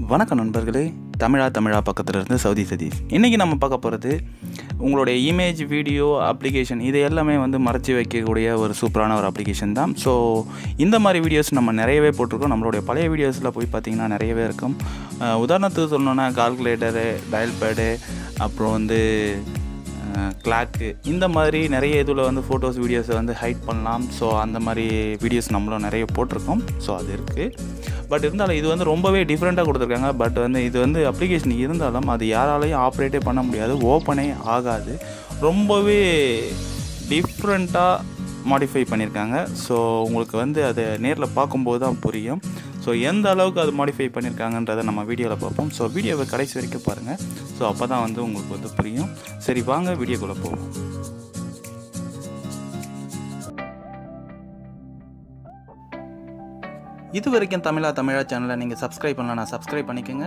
வணக்கம் நண்பர்களே தமிழா தமிழா பக்கத்தில் இருந்து சவுதி சதீஷ் இன்றைக்கி நம்ம பார்க்க போகிறது உங்களுடைய இமேஜ் வீடியோ அப்ளிகேஷன் இது எல்லாமே வந்து மறைச்சி வைக்கக்கூடிய ஒரு சூப்பரான ஒரு அப்ளிகேஷன் தான் ஸோ இந்த மாதிரி வீடியோஸ் நம்ம நிறையவே போட்டிருக்கோம் நம்மளுடைய பழைய வீடியோஸில் போய் பார்த்திங்கன்னா நிறையவே இருக்கும் அஹ் உதாரணத்துக்கு சொல்லணுன்னா கால்குலேட்டரு டயல் பேடு அப்புறம் வந்து கிளாக்கு இந்த மாதிரி நிறைய இதில் வந்து ஃபோட்டோஸ் வீடியோஸை வந்து ஹைட் பண்ணலாம் ஸோ அந்த மாதிரி வீடியோஸ் நம்மளும் நிறைய போட்டிருக்கோம் ஸோ அது இருக்குது பட் இருந்தாலும் இது வந்து ரொம்பவே டிஃப்ரெண்ட்டாக கொடுத்துருக்காங்க பட் வந்து இது வந்து அப்ளிகேஷன் இருந்தாலும் அது யாராலையும் ஆப்ரேட்டே பண்ண முடியாது ஓப்பனே ஆகாது ரொம்பவே டிஃப்ரெண்ட்டாக மாடிஃபை பண்ணியிருக்காங்க ஸோ உங்களுக்கு வந்து அதை நேரில் பார்க்கும்போது தான் புரியும் ஸோ எந்த அளவுக்கு அது மாடிஃபை பண்ணியிருக்காங்கன்றதை நம்ம வீடியோவில் பார்ப்போம் ஸோ வீடியோவை கடைசி வரைக்கும் பாருங்கள் ஸோ அப்போ தான் வந்து உங்களுக்கு வந்து புரியும் சரி வாங்க வீடியோக்குள்ளே போவோம் இது வரைக்கும் தமிழா தமிழா சேனலை நீங்கள் சப்ஸ்கிரைப் பண்ணலன்னா சப்ஸ்கிரைப் பண்ணிக்கோங்க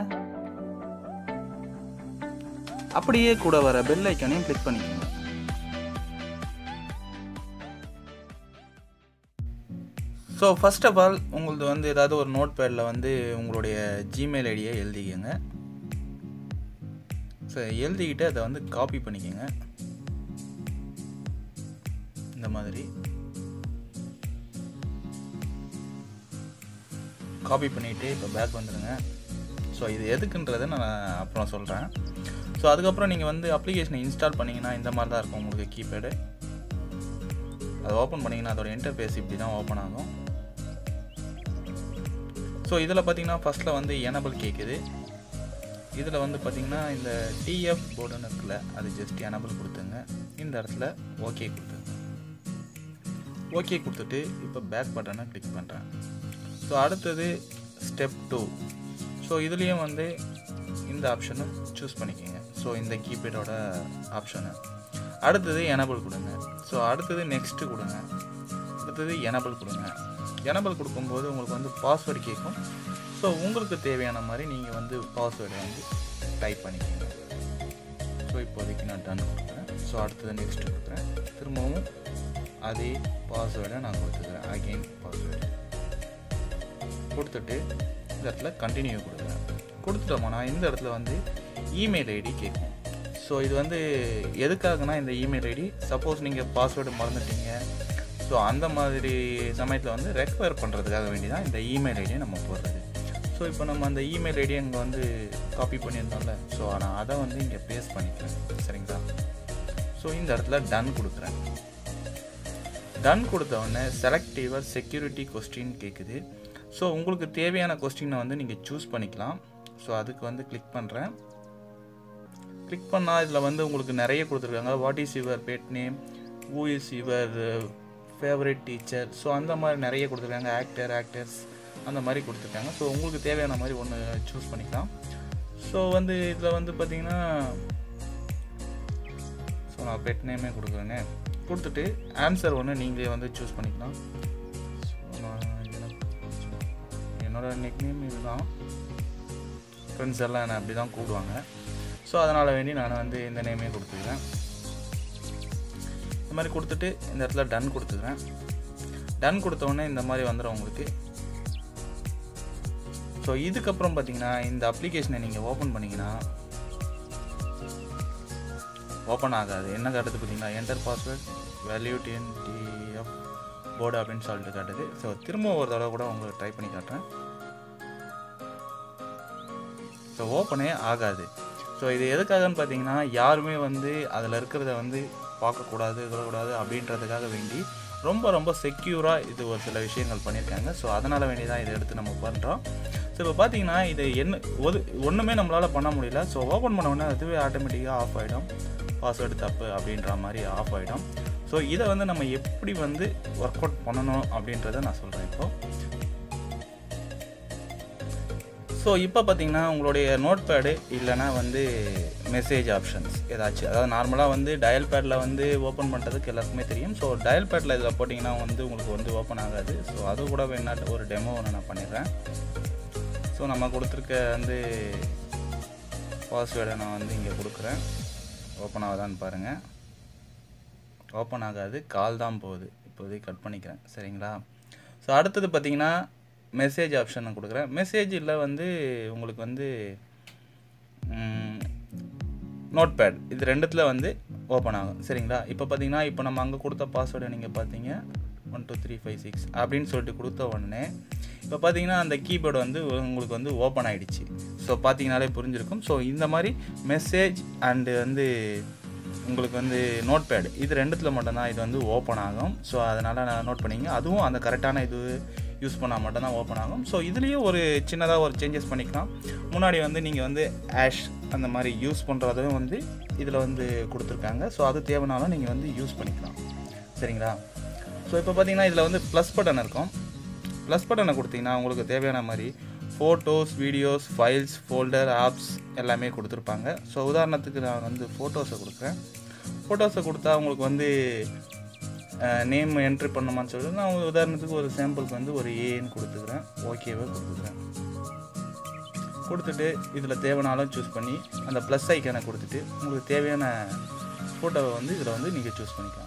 அப்படியே கூட வர பெல் ஐக்கானையும் கிளிக் பண்ணிக்கோங்க ஸோ ஃபர்ஸ்ட் ஆஃப் ஆல் உங்களது வந்து ஏதாவது ஒரு நோட் பேடில் வந்து உங்களுடைய ஜிமெயில் ஐடியை எழுதிக்கங்க ஸோ எழுதிக்கிட்டு அதை வந்து காப்பி பண்ணிக்கோங்க இந்த மாதிரி காப்பி பண்ணிவிட்டு இப்போ பேக் வந்துடுங்க ஸோ இது எதுக்குன்றதை நான் அப்புறம் சொல்கிறேன் ஸோ அதுக்கப்புறம் நீங்கள் வந்து அப்ளிகேஷனை இன்ஸ்டால் பண்ணிங்கன்னா இந்த மாதிரி தான் இருக்கும் உங்களுக்கு கீபேடு அதை ஓப்பன் பண்ணிங்கன்னா அதோட இன்டர்ஃபேஸ் இப்படி தான் ஓப்பன் ஆகும் ஸோ இதில் பார்த்தீங்கன்னா ஃபஸ்ட்டில் வந்து எனபிள் கேட்குது இதில் வந்து பார்த்தீங்கன்னா இந்த டிஎஃப் போர்டுன்னு இருக்குல்ல அது ஜஸ்ட் எனபிள் கொடுத்துங்க இந்த இடத்துல ஓகே கொடுத்துங்க ஓகே கொடுத்துட்டு இப்போ பேக் பட்டனை கிளிக் பண்ணுறேன் ஸோ அடுத்தது ஸ்டெப் டூ ஸோ இதுலேயும் வந்து இந்த ஆப்ஷனை சூஸ் பண்ணிக்கோங்க ஸோ இந்த கீபேடோட ஆப்ஷனு அடுத்தது எனபிள் கொடுங்க ஸோ அடுத்தது நெக்ஸ்ட்டு கொடுங்க அடுத்தது எனபிள் கொடுங்க எனபிள் கொடுக்கும்போது உங்களுக்கு வந்து பாஸ்வேர்டு கேட்கும் ஸோ உங்களுக்கு தேவையான மாதிரி நீங்கள் வந்து பாஸ்வேர்டை வந்து டைப் பண்ணிக்கோங்க ஸோ இப்போதைக்கு நான் டன் கொடுக்குறேன் ஸோ அடுத்தது நெக்ஸ்ட்டு கொடுக்குறேன் திரும்பவும் அதே பாஸ்வேர்டை நான் கொடுத்துக்கிறேன் அகெயின் பாஸ்வேர்டு கொடுத்துட்டு இந்த இடத்துல கண்டினியூ கொடுக்குறேன் கொடுத்துட்டோம்னா இந்த இடத்துல வந்து இமெயில் ஐடி கேட்கும் ஸோ இது வந்து எதுக்காகனா இந்த இமெயில் ஐடி சப்போஸ் நீங்கள் பாஸ்வேர்டு மறந்துட்டீங்க ஸோ அந்த மாதிரி சமயத்தில் வந்து ரெக்வயர் பண்ணுறதுக்காக வேண்டி தான் இந்த இமெயில் ஐடியை நம்ம போடுறது ஸோ இப்போ நம்ம அந்த இமெயில் ஐடியை இங்கே வந்து காப்பி பண்ணியிருந்தோம்ல ஸோ நான் அதை வந்து இங்கே பேஸ்ட் பண்ணிக்கிறேன் சரிங்களா ஸோ இந்த இடத்துல டன் கொடுக்குறேன் டன் கொடுத்த உடனே செலக்ட் யுவர் செக்யூரிட்டி கொஸ்டின் கேட்குது ஸோ உங்களுக்கு தேவையான கொஸ்டினை வந்து நீங்கள் சூஸ் பண்ணிக்கலாம் ஸோ அதுக்கு வந்து கிளிக் பண்ணுறேன் கிளிக் பண்ணால் இதில் வந்து உங்களுக்கு நிறைய கொடுத்துருக்காங்க what is your pet name who is your favourite teacher so அந்த மாதிரி நிறைய கொடுத்துருக்காங்க ஆக்டர் ஆக்டர்ஸ் அந்த மாதிரி கொடுத்துருக்காங்க ஸோ உங்களுக்கு தேவையான மாதிரி ஒன்று சூஸ் பண்ணிக்கலாம் ஸோ வந்து இதில் வந்து பார்த்தீங்கன்னா ஸோ நான் பெட் நேமே கொடுக்குறேனே கொடுத்துட்டு ஆன்சர் ஒன்று நீங்களே வந்து சூஸ் பண்ணிக்கலாம் ஸோ நான் என்னோடய நெக் நேம் இதுதான் ஃப்ரெண்ட்ஸ் எல்லாம் என்னை அப்படி தான் கூப்பிடுவாங்க ஸோ அதனால் வேண்டி நான் வந்து இந்த நேமே கொடுத்துக்கிறேன் இந்த மாதிரி கொடுத்துட்டு இந்த இடத்துல டன் கொடுத்துக்கிறேன் டன் கொடுத்தோடனே இந்த மாதிரி வந்துடும் உங்களுக்கு ஸோ இதுக்கப்புறம் பார்த்தீங்கன்னா இந்த அப்ளிகேஷனை நீங்கள் ஓப்பன் பண்ணிங்கன்னா ஓப்பன் ஆகாது என்ன காட்டுது பார்த்தீங்கன்னா enter password value D N T F board அப்படின்னு சொல்லிட்டு காட்டுது ஸோ திரும்ப ஒரு தடவை கூட உங்களுக்கு ட்ரை பண்ணி காட்டுறேன் ஸோ ஓப்பனே ஆகாது ஸோ இது எதுக்காகன்னு பார்த்தீங்கன்னா யாருமே வந்து அதில் இருக்கிறத வந்து பார்க்கக்கூடாது இதக்கூடாது அப்படின்றதுக்காக வேண்டி ரொம்ப ரொம்ப செக்யூராக இது ஒரு சில விஷயங்கள் பண்ணியிருக்காங்க ஸோ அதனால் வேண்டி தான் இதை எடுத்து நம்ம பண்ணுறோம் ஸோ இப்போ பார்த்தீங்கன்னா இது என்ன ஒரு ஒன்றுமே நம்மளால் பண்ண முடியல ஸோ ஓப்பன் பண்ண உடனே அதுவே ஆட்டோமேட்டிக்காக ஆஃப் ஆகிடும் பாஸ்வேர்டு தப்பு அப்படின்ற மாதிரி ஆஃப் ஆகிடும் ஸோ இதை வந்து நம்ம எப்படி வந்து ஒர்க் அவுட் பண்ணணும் அப்படின்றத நான் சொல்கிறேன் இப்போது ஸோ இப்போ பார்த்தீங்கன்னா உங்களுடைய நோட் பேடு இல்லைனா வந்து மெசேஜ் ஆப்ஷன்ஸ் ஏதாச்சும் அதாவது நார்மலாக வந்து டயல் பேடில் வந்து ஓப்பன் பண்ணுறதுக்கு எல்லாருக்குமே தெரியும் ஸோ டயல் பேடில் இதில் போட்டிங்கன்னா வந்து உங்களுக்கு வந்து ஓப்பன் ஆகாது ஸோ அது கூட வேணா ஒரு டெமோ ஒன்று நான் பண்ணிடுறேன் ஸோ நம்ம கொடுத்துருக்க வந்து பாஸ்வேர்டை நான் வந்து இங்கே கொடுக்குறேன் ஓப்பன் ஆகுதான்னு பாருங்கள் ஓப்பன் ஆகாது கால் தான் போகுது இப்போதைக்கு கட் பண்ணிக்கிறேன் சரிங்களா ஸோ அடுத்தது பார்த்தீங்கன்னா மெசேஜ் ஆப்ஷன் கொடுக்குறேன் மெசேஜில் வந்து உங்களுக்கு வந்து நோட் பேட் இது ரெண்டுத்தில் வந்து ஓப்பன் ஆகும் சரிங்களா இப்போ பார்த்தீங்கன்னா இப்போ நம்ம அங்கே கொடுத்த பாஸ்வேர்டை நீங்கள் பார்த்தீங்க one two three five six அப்படின்னு சொல்லிட்டு கொடுத்த உடனே இப்போ பார்த்தீங்கன்னா அந்த கீபோர்டு வந்து உங்களுக்கு வந்து ஓப்பன் ஆகிடுச்சு ஸோ பார்த்தீங்கனாலே புரிஞ்சிருக்கும் ஸோ இந்த மாதிரி மெசேஜ் அண்டு வந்து உங்களுக்கு வந்து நோட் பேட் இது ரெண்டுத்தில் மட்டும்தான் இது வந்து ஓப்பன் ஆகும் ஸோ அதனால் நான் நோட் பண்ணிங்க அதுவும் அந்த கரெக்டான இது யூஸ் பண்ணால் மட்டும்தான் ஓப்பன் ஆகும் ஸோ இதுலேயும் ஒரு சின்னதாக ஒரு சேஞ்சஸ் பண்ணிக்கலாம் முன்னாடி வந்து நீங்கள் வந்து ஆஷ் அந்த மாதிரி யூஸ் பண்ணுறதும் வந்து இதில் வந்து கொடுத்துருக்காங்க ஸோ அது தேவைனாலும் நீங்கள் வந்து யூஸ் பண்ணிக்கலாம் சரிங்களா ஸோ இப்போ பார்த்தீங்கன்னா இதில் வந்து ப்ளஸ் பட்டன் இருக்கும் ப்ளஸ் பட்டனை கொடுத்தீங்கன்னா உங்களுக்கு தேவையான மாதிரி photos videos files folder apps எல்லாமே கொடுத்துருப்பாங்க ஸோ உதாரணத்துக்கு நான் வந்து ஃபோட்டோஸை கொடுக்குறேன் ஃபோட்டோஸை கொடுத்தா உங்களுக்கு வந்து நேம் என்ட்ரி பண்ணுமான்னு சொல்லிட்டு நான் உதாரணத்துக்கு ஒரு சாம்பிளுக்கு வந்து ஒரு ஏன்னு கொடுத்துக்கிறேன் ஓகேவை கொடுத்துக்கிறேன் கொடுத்துட்டு இதில் தேவைனாலும் சூஸ் பண்ணி அந்த ப்ளஸ் ஐக்கானை கொடுத்துட்டு உங்களுக்கு தேவையான ஃபோட்டோவை வந்து இதில் வந்து நீங்கள் சூஸ் பண்ணிக்கலாம்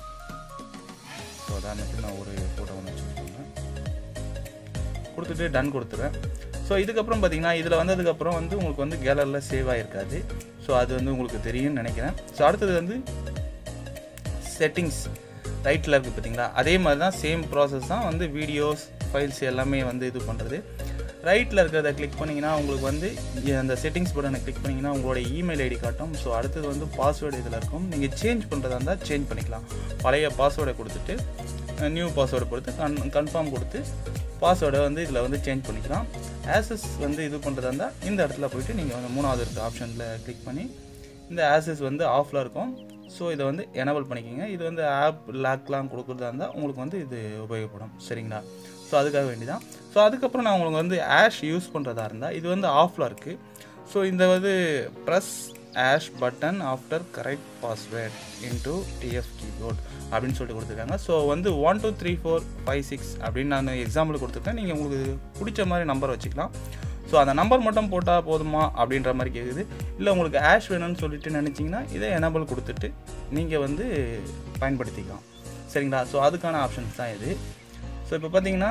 ஸோ உதாரணத்துக்கு நான் ஒரு ஃபோட்டோ வந்து சூஸ் பண்ணுறேன் கொடுத்துட்டு டன் கொடுத்துருவேன் ஸோ இதுக்கப்புறம் பார்த்தீங்கன்னா இதில் வந்ததுக்கப்புறம் வந்து உங்களுக்கு வந்து கேலரியில் சேவ் ஆகிருக்காது ஸோ அது வந்து உங்களுக்கு தெரியும்னு நினைக்கிறேன் ஸோ அடுத்தது வந்து செட்டிங்ஸ் ரைட்டில் இருக்குது பார்த்தீங்களா அதே மாதிரி தான் சேம் ப்ராசஸ் தான் வந்து வீடியோஸ் ஃபைல்ஸ் எல்லாமே வந்து இது பண்ணுறது ரைட்டில் இருக்கிறத கிளிக் பண்ணிங்கன்னா உங்களுக்கு வந்து அந்த செட்டிங்ஸ் பட்டனை கிளிக் பண்ணிங்கன்னா உங்களோட இமெயில் ஐடி காட்டும் ஸோ அடுத்தது வந்து பாஸ்வேர்டு இதில் இருக்கும் நீங்கள் சேஞ்ச் பண்ணுறதா இருந்தால் சேஞ்ச் பண்ணிக்கலாம் பழைய பாஸ்வேர்டை கொடுத்துட்டு நியூ பாஸ்வேர்டை கொடுத்து கன் கன்ஃபார்ம் கொடுத்து பாஸ்வேர்டை வந்து இதில் வந்து சேஞ்ச் பண்ணிக்கலாம் ஆசஸ் வந்து இது பண்ணுறதா இருந்தால் இந்த இடத்துல போயிட்டு நீங்கள் வந்து மூணாவது இருக்க ஆப்ஷனில் கிளிக் பண்ணி இந்த ஆசஸ் வந்து ஆஃபில் இருக்கும் ஸோ இதை வந்து எனபிள் பண்ணிக்கோங்க இது வந்து ஆப் லாக்லாம் கொடுக்குறதா இருந்தால் உங்களுக்கு வந்து இது உபயோகப்படும் சரிங்களா ஸோ அதுக்காக வேண்டி தான் ஸோ அதுக்கப்புறம் நான் உங்களுக்கு வந்து ஆஷ் யூஸ் பண்ணுறதா இருந்தால் இது வந்து ஆஃபில் இருக்குது ஸோ இந்த வந்து press hash button after correct password into D F keyboard அப்படின்னு சொல்லிட்டு கொடுத்துருக்காங்க ஸோ வந்து one two three four five six அப்படின்னு நான் எக்ஸாம்பிள் கொடுத்துருக்கேன் நீங்கள் உங்களுக்கு பிடிச்ச மாதிரி நம்பர் வச்சுக்கலாம் ஸோ அந்த நம்பர் மட்டும் போட்டால் போதுமா அப்படின்ற மாதிரி கேட்குது இல்லை உங்களுக்கு ஆஷ் வேணும்னு சொல்லிட்டு நினச்சிங்கன்னா இதை எனபிள் கொடுத்துட்டு நீங்கள் வந்து பயன்படுத்திக்கலாம் சரிங்களா ஸோ அதுக்கான ஆப்ஷன்ஸ் தான் இது ஸோ இப்போ பார்த்தீங்கன்னா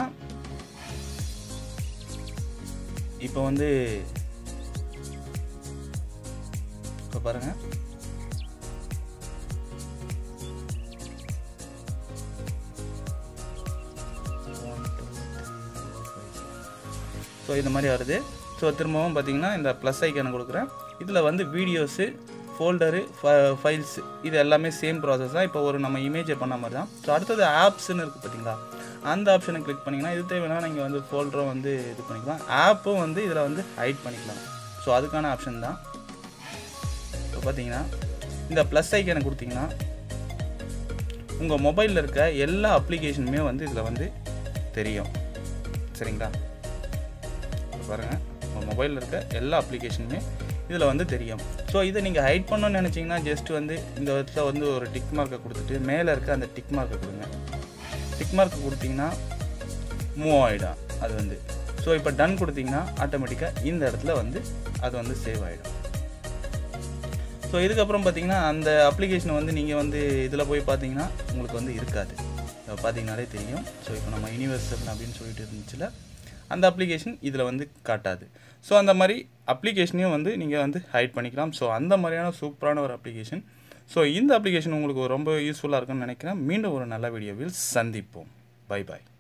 இப்போ வந்து இப்போ பாருங்கள் ஸோ இந்த மாதிரி வருது ஸோ திரும்பவும் பார்த்தீங்கன்னா இந்த ப்ளஸ் ஐக்கானை கொடுக்குறேன் இதில் வந்து வீடியோஸு ஃபோல்டரு ஃபைல்ஸ் இது எல்லாமே சேம் ப்ராசஸ் தான் இப்போ ஒரு நம்ம இமேஜை பண்ண மாதிரி தான் ஸோ அடுத்தது ஆப்ஸ்ன்னு இருக்குது பார்த்தீங்களா அந்த ஆப்ஷனை கிளிக் பண்ணிங்கன்னா இது தேவைன்னா நீங்கள் வந்து ஃபோல்டரும் வந்து இது பண்ணிக்கலாம் ஆப்பும் வந்து இதில் வந்து ஹைட் பண்ணிக்கலாம் ஸோ அதுக்கான ஆப்ஷன் தான் இப்போ பார்த்தீங்கன்னா இந்த ப்ளஸ் ஐக்கனை கொடுத்தீங்கன்னா உங்கள் மொபைலில் இருக்க எல்லா அப்ளிகேஷனுமே வந்து இதில் வந்து தெரியும் சரிங்களா பாருங்கள் உங்கள் மொபைலில் இருக்க எல்லா அப்ளிகேஷனுமே இதில் வந்து தெரியும் ஸோ இதை நீங்கள் ஹைட் பண்ணணும்னு நினச்சிங்கன்னா ஜஸ்ட் வந்து இந்த இடத்துல வந்து ஒரு டிக் மார்க்கை கொடுத்துட்டு மேலே இருக்க அந்த டிக் மார்க்கை கொடுங்க டிக் மார்க் கொடுத்தீங்கன்னா மூவ் ஆகிடும் அது வந்து ஸோ இப்போ டன் கொடுத்தீங்கன்னா ஆட்டோமேட்டிக்காக இந்த இடத்துல வந்து அது வந்து சேவ் ஆகிடும் ஸோ இதுக்கப்புறம் பார்த்தீங்கன்னா அந்த அப்ளிகேஷனை வந்து நீங்கள் வந்து இதில் போய் பார்த்தீங்கன்னா உங்களுக்கு வந்து இருக்காது பார்த்தீங்கனாலே தெரியும் ஸோ இப்போ நம்ம யூனிவர்சல் அப்படின்னு சொல்லிட்டு இருந்துச்சுல அந்த அப்ளிகேஷன் இதில் வந்து காட்டாது ஸோ அந்த மாதிரி அப்ளிகேஷனையும் வந்து நீங்கள் வந்து ஹைட் பண்ணிக்கலாம் ஸோ அந்த மாதிரியான சூப்பரான ஒரு அப்ளிகேஷன் ஸோ இந்த அப்ளிகேஷன் உங்களுக்கு ரொம்ப யூஸ்ஃபுல்லாக இருக்கும்னு நினைக்கிறேன் மீண்டும் ஒரு நல்ல வீடியோவில் சந்திப்போம் பை பாய்